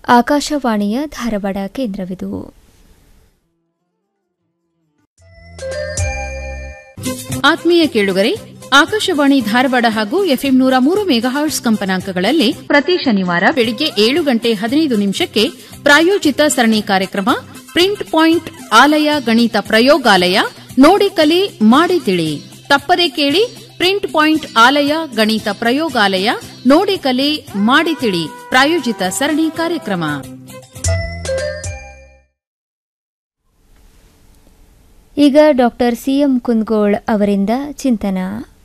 ಆಕಾಶವಾಣಿಯ ಧಾರವಾಡ ಕೇಂದ್ರವಿದು ಆತ್ಮೀಯ ಕೇಳುಗರೆ ಆಕಾಶವಾಣಿ ಧಾರವಾಡ ಹಾಗೂ ಎಫ್ಎಂ ನೂರ ಮೂರು ಮೆಗಾಹರ್ಟ್ಸ್ ಕಂಪನಾಂಕಗಳಲ್ಲಿ ಪ್ರತಿ ಶನಿವಾರ ಬೆಳಿಗ್ಗೆ ಏಳು ಗಂಟೆ ಹದಿನೈದು ನಿಮಿಷಕ್ಕೆ ಪ್ರಾಯೋಜಿತ ಸರಣಿ ಕಾರ್ಯಕ್ರಮ ಪ್ರಿಂಟ್ ಪಾಯಿಂಟ್ ಆಲಯ ಗಣಿತ ಪ್ರಯೋಗಾಲಯ ನೋಡಿ ಕಲಿ ಮಾಡಿ ತಿಳಿ ತಪ್ಪದೆ ಕೇಳಿ ಪ್ರಿಂಟ್ ಪಾಯಿಂಟ್ ಆಲಯ ಗಣಿತ ಪ್ರಯೋಗಾಲಯ ನೋಡಿ ಕಲಿ ಮಾಡಿ ತಿಳಿ ಪ್ರಾಯೋಜಿತ ಸರಣಿ ಕಾರ್ಯಕ್ರಮ ಈಗ ಡಾಕ್ಟರ್ ಸಿಎಂ ಕುಂದಗೋಳ್ ಅವರಿಂದ ಚಿಂತನ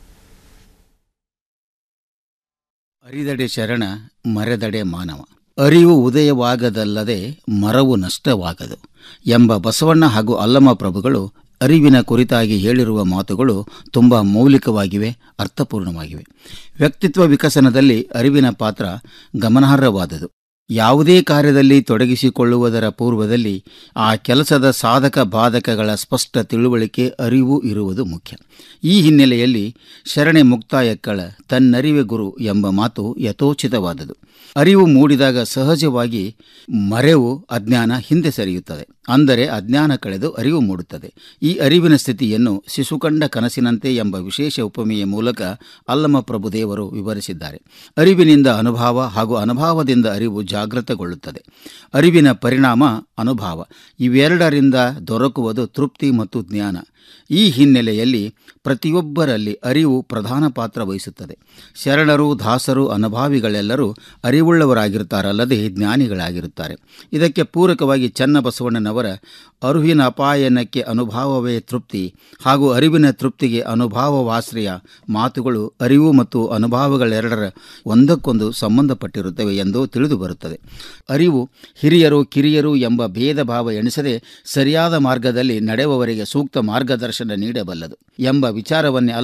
ಅರಿದಡೆ ಶರಣ ಮರೆದಡೆ ಮಾನವ ಅರಿವು ಉದಯವಾಗದಲ್ಲದೆ ಮರವು ನಷ್ಟವಾಗದು ಎಂಬ ಬಸವಣ್ಣ ಹಾಗೂ ಅಲ್ಲಮ ಪ್ರಭುಗಳು ಅರಿವಿನ ಕುರಿತಾಗಿ ಹೇಳಿರುವ ಮಾತುಗಳು ತುಂಬ ಮೌಲಿಕವಾಗಿವೆ ಅರ್ಥಪೂರ್ಣವಾಗಿವೆ ವ್ಯಕ್ತಿತ್ವ ವಿಕಸನದಲ್ಲಿ ಅರಿವಿನ ಪಾತ್ರ ಗಮನಾರ್ಹವಾದುದು ಯಾವುದೇ ಕಾರ್ಯದಲ್ಲಿ ತೊಡಗಿಸಿಕೊಳ್ಳುವುದರ ಪೂರ್ವದಲ್ಲಿ ಆ ಕೆಲಸದ ಸಾಧಕ ಬಾಧಕಗಳ ಸ್ಪಷ್ಟ ತಿಳುವಳಿಕೆ ಅರಿವು ಇರುವುದು ಮುಖ್ಯ ಈ ಹಿನ್ನೆಲೆಯಲ್ಲಿ ಶರಣೆ ಮುಕ್ತಾಯಕ್ಕಳ ತನ್ನರಿವೆ ಗುರು ಎಂಬ ಮಾತು ಯಥೋಚಿತವಾದುದು ಅರಿವು ಮೂಡಿದಾಗ ಸಹಜವಾಗಿ ಮರೆವು ಅಜ್ಞಾನ ಹಿಂದೆ ಸರಿಯುತ್ತದೆ ಅಂದರೆ ಅಜ್ಞಾನ ಕಳೆದು ಅರಿವು ಮೂಡುತ್ತದೆ ಈ ಅರಿವಿನ ಸ್ಥಿತಿಯನ್ನು ಶಿಶುಕಂಡ ಕನಸಿನಂತೆ ಎಂಬ ವಿಶೇಷ ಉಪಮೆಯ ಮೂಲಕ ಅಲ್ಲಮ ಪ್ರಭುದೇವರು ವಿವರಿಸಿದ್ದಾರೆ ಅರಿವಿನಿಂದ ಅನುಭವ ಹಾಗೂ ಅನುಭವದಿಂದ ಅರಿವು ಜಾಗೃತಗೊಳ್ಳುತ್ತದೆ ಅರಿವಿನ ಪರಿಣಾಮ ಅನುಭವ ಇವೆರಡರಿಂದ ದೊರಕುವುದು ತೃಪ್ತಿ ಮತ್ತು ಜ್ಞಾನ ಈ ಹಿನ್ನೆಲೆಯಲ್ಲಿ ಪ್ರತಿಯೊಬ್ಬರಲ್ಲಿ ಅರಿವು ಪ್ರಧಾನ ಪಾತ್ರ ವಹಿಸುತ್ತದೆ ಶರಣರು ದಾಸರು ಅನುಭಾವಿಗಳೆಲ್ಲರೂ ಅರಿವುಳ್ಳವರಾಗಿರುತ್ತಾರಲ್ಲದೆ ಜ್ಞಾನಿಗಳಾಗಿರುತ್ತಾರೆ ಇದಕ್ಕೆ ಪೂರಕವಾಗಿ ಚನ್ನಬಸವಣ್ಣನವರ ಅರಿವಿನ ಅಪಾಯನಕ್ಕೆ ಅನುಭವವೇ ತೃಪ್ತಿ ಹಾಗೂ ಅರಿವಿನ ತೃಪ್ತಿಗೆ ಅನುಭವವಾಶ್ರಯ ಮಾತುಗಳು ಅರಿವು ಮತ್ತು ಅನುಭವಗಳೆರಡರ ಒಂದಕ್ಕೊಂದು ಸಂಬಂಧಪಟ್ಟಿರುತ್ತವೆ ಎಂದು ತಿಳಿದು ಬರುತ್ತದೆ ಅರಿವು ಹಿರಿಯರು ಕಿರಿಯರು ಎಂಬ ಭೇದ ಭಾವ ಎಣಿಸದೆ ಸರಿಯಾದ ಮಾರ್ಗದಲ್ಲಿ ನಡೆಯುವವರಿಗೆ ಸೂಕ್ತ ಮಾರ್ಗದರ್ಶನ ನೀಡಬಲ್ಲದು ಎಂಬ ವಿಚಾರವನ್ನೇ